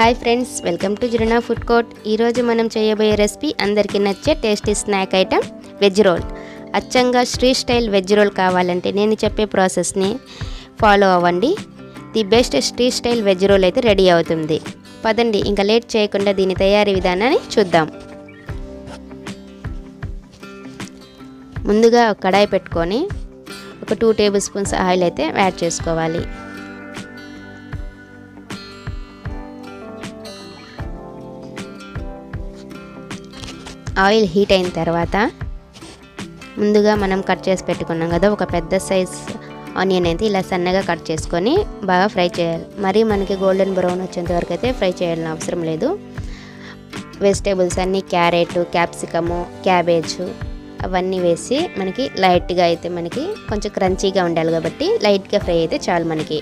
hi friends welcome to జిరునా food court ఈరోజు మనం చేయబోయే రెసిపీ అందరికీ నచ్చే tasty snack item veg roll అచ్చంగా స్ట్రీట్ స్టైల్ వెజ్ రోల్ కావాలంటే నేను చెప్పే ప్రాసెస్ని ఫాలో అవ్వండి the best street style veg roll అయితే రెడీ అవుతుంది పదండి ఇంకా లేట్ చేయకుండా దీని తయారీ విధానాన్ని చూద్దాం ముందుగా ఒక కడాయి పెట్టుకొని ఒక టూ టేబుల్ స్పూన్స్ ఆయిల్ అయితే యాడ్ చేసుకోవాలి ఆయిల్ హీట్ అయిన తర్వాత ముందుగా మనం కట్ చేసి పెట్టుకున్నాం కదా ఒక పెద్ద సైజ్ ఆనియన్ అయితే ఇలా సన్నగా కట్ చేసుకొని బాగా ఫ్రై చేయాలి మరీ మనకి గోల్డెన్ బ్రౌన్ వచ్చేంత వరకు అయితే ఫ్రై చేయాలని అవసరం లేదు వెజిటేబుల్స్ అన్నీ క్యారెట్ క్యాప్సికము క్యాబేజ్ అవన్నీ వేసి మనకి లైట్గా అయితే మనకి కొంచెం క్రంచీగా ఉండాలి కాబట్టి లైట్గా ఫ్రై అయితే చాలు మనకి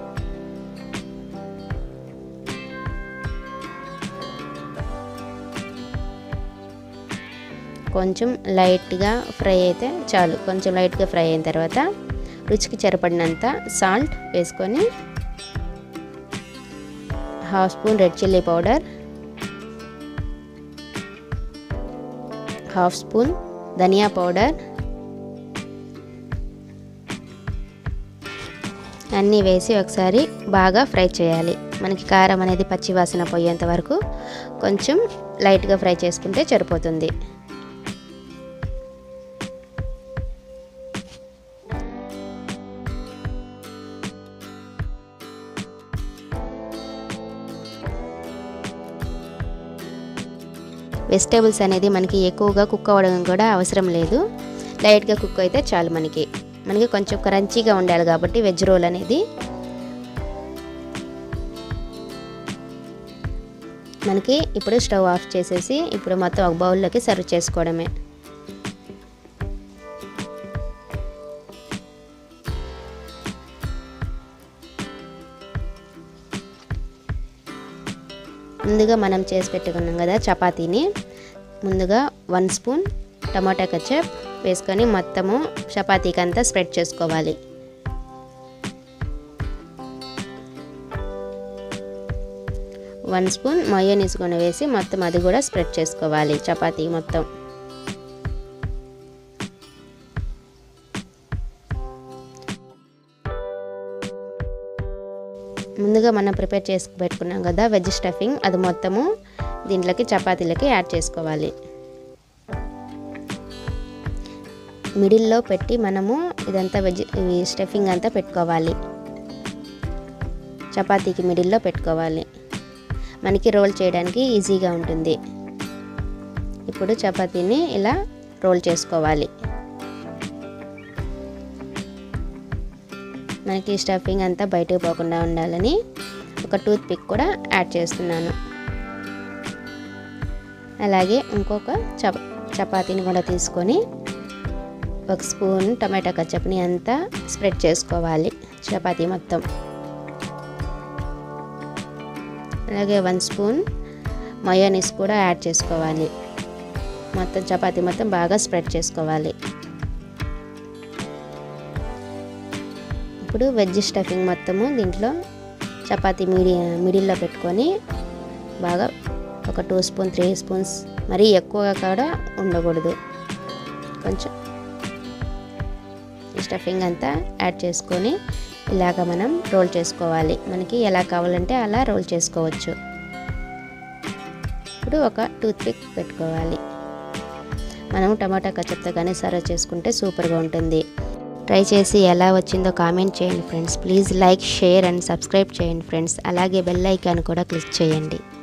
కొంచెం లైట్గా ఫ్రై అయితే చాలు కొంచెం లైట్గా ఫ్రై అయిన తర్వాత రుచికి సరిపడినంత సాల్ట్ వేసుకొని half spoon red chilli powder half spoon ధనియా పౌడర్ అన్నీ వేసి ఒకసారి బాగా ఫ్రై చేయాలి మనకి కారం అనేది పచ్చి వాసన పోయేంత వరకు కొంచెం లైట్గా ఫ్రై చేసుకుంటే సరిపోతుంది వెజిటేబుల్స్ అనేది మనకి ఎక్కువగా కుక్ అవ్వడం కూడా అవసరం లేదు లైట్గా కుక్ అయితే చాలు మనకి మనకి కొంచెం క్రంచీగా ఉండాలి కాబట్టి వెజ్ రోల్ అనేది మనకి ఇప్పుడు స్టవ్ ఆఫ్ చేసేసి ఇప్పుడు మొత్తం ఒక బౌల్లోకి సర్వ్ చేసుకోవడమే ముందుగా మనం చేసి పెట్టుకున్నాం కదా చపాతీని ముందుగా వన్ స్పూన్ టమాటా కచప్ వేసుకొని మొత్తము చపాతీకి అంతా స్ప్రెడ్ చేసుకోవాలి వన్ స్పూన్ మయోనీస్ కూడా వేసి మొత్తం అది కూడా స్ప్రెడ్ చేసుకోవాలి చపాతీ మొత్తం ముందుగా మనం ప్రిపేర్ చేసి పెట్టుకున్నాం కదా వెజ్ స్టఫింగ్ అది మొత్తము దీంట్లోకి చపాతీలకి యాడ్ చేసుకోవాలి మిడిల్లో పెట్టి మనము ఇదంతా వెజ్ స్టఫింగ్ అంతా పెట్టుకోవాలి చపాతీకి మిడిల్లో పెట్టుకోవాలి మనకి రోల్ చేయడానికి ఈజీగా ఉంటుంది ఇప్పుడు చపాతీని ఇలా రోల్ చేసుకోవాలి మనకి స్టఫింగ్ అంతా బయటకు పోకుండా ఉండాలని ఒక టూత్ పిక్ కూడా యాడ్ చేస్తున్నాను అలాగే ఇంకొక చప చపాతీని కూడా తీసుకొని ఒక స్పూన్ టమాటా కచ్చప్ని అంతా స్ప్రెడ్ చేసుకోవాలి చపాతీ మొత్తం అలాగే వన్ స్పూన్ మయోనీస్ కూడా యాడ్ చేసుకోవాలి మొత్తం చపాతీ మొత్తం బాగా స్ప్రెడ్ చేసుకోవాలి ఇప్పుడు వెజ్ స్టఫింగ్ మొత్తము దీంట్లో చపాతీ మీడి మిడిల్లో పెట్టుకొని బాగా ఒక టూ స్పూన్ త్రీ స్పూన్స్ మరీ ఎక్కువగా కూడా ఉండకూడదు కొంచెం స్టఫింగ్ అంతా యాడ్ చేసుకొని ఇలాగ మనం రోల్ చేసుకోవాలి మనకి ఎలా కావాలంటే అలా రోల్ చేసుకోవచ్చు ఇప్పుడు ఒక టూత్ పిక్ పెట్టుకోవాలి మనం టమాటా కచప్తో కానీ సర్వ్ చేసుకుంటే సూపర్గా ఉంటుంది ట్రై చేసి ఎలా వచ్చిందో కామెంట్ చేయండి friends please like share and subscribe చేయండి ఫ్రెండ్స్ అలాగే బెల్ ఐకాన్ కూడా క్లిక్ చేయండి